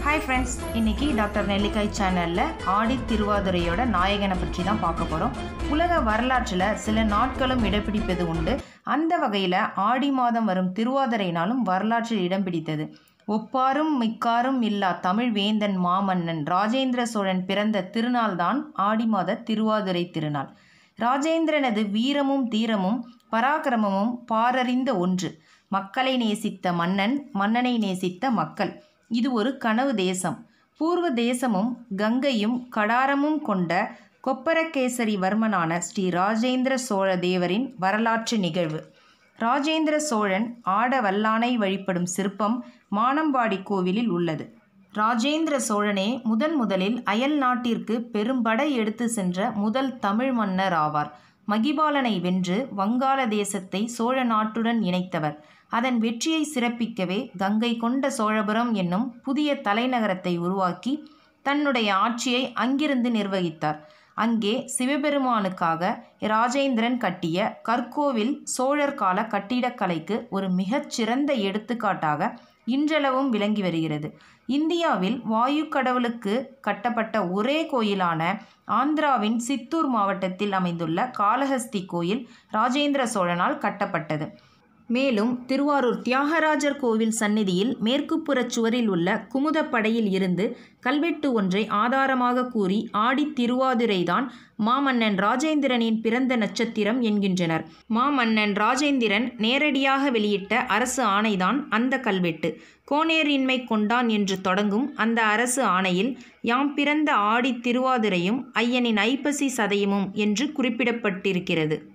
hi friends இன்னைக்கு doctor நெல்லிக்காய் சேனலில் ஆடி திருவாதிரையோட நாயகனை பற்றி தான் பார்க்க போகிறோம் உலக வரலாற்றில் சில நாட்களும் இடம் பிடிப்பது உண்டு அந்த வகையில் ஆடி மாதம் வரும் திருவாதிரை நாளும் வரலாற்றில் இடம் பிடித்தது ஒப்பாரும் மிக்காரும் இல்லா தமிழ் வேந்தன் மாமன்னன் ராஜேந்திர சோழன் பிறந்த திருநாள்தான் ஆடி மாத திருவாதிரை திருநாள் ராஜேந்திரனது வீரமும் தீரமும் பராக்கிரமமும் பாரறிந்த ஒன்று மக்களை நேசித்த மன்னன் மன்னனை நேசித்த மக்கள் இது ஒரு கனவு தேசம் பூர்வ தேசமும் கங்கையும் கடாரமும் கொண்ட கொப்பரகேசரி வர்மனான ஸ்ரீ ராஜேந்திர சோழ தேவரின் வரலாற்று நிகழ்வு ராஜேந்திர சோழன் ஆட வல்லானை வழிபடும் சிற்பம் மானம்பாடி கோவிலில் உள்ளது ராஜேந்திர சோழனே முதன் முதலில் அயல் நாட்டிற்கு பெரும்படை எடுத்து சென்ற முதல் தமிழ் மன்னர் ஆவார் மகிபாலனை வென்று வங்காள தேசத்தை சோழ நாட்டுடன் இணைத்தவர் அதன் வெற்றியை சிறப்பிக்கவே கங்கை கொண்ட சோழபுரம் என்னும் புதிய தலைநகரத்தை உருவாக்கி தன்னுடைய ஆட்சியை அங்கிருந்து நிர்வகித்தார் அங்கே சிவபெருமானுக்காக ராஜேந்திரன் கட்டிய கற்கோவில் சோழர் கால கட்டிடக்கலைக்கு ஒரு மிகச்சிறந்த எடுத்துக்காட்டாக இன்றளவும் விளங்கி வருகிறது இந்தியாவில் வாயு கடவுளுக்கு கட்டப்பட்ட ஒரே கோயிலான ஆந்திராவின் சித்தூர் மாவட்டத்தில் அமைந்துள்ள காளஹஸ்தி கோயில் ராஜேந்திர சோழனால் கட்டப்பட்டது மேலும் திருவாரூர் தியாகராஜர் கோவில் சந்நிதியில் மேற்குப்புறச் சுவரில் உள்ள குமுதப்படையில் இருந்து கல்வெட்டு ஒன்றை ஆதாரமாக கூறி ஆடி திருவாதிரைதான் மாமன்னன் ராஜேந்திரனின் பிறந்த நட்சத்திரம் என்கின்றனர் மாமன்னன் ராஜேந்திரன் நேரடியாக வெளியிட்ட அரசு ஆணைதான் அந்த கல்வெட்டு கோனேரின்மை கொண்டான் என்று தொடங்கும் அந்த அரசு ஆணையில் யாம் பிறந்த ஆடி திருவாதிரையும் ஐயனின் ஐப்பசி சதயமும் என்று குறிப்பிடப்பட்டிருக்கிறது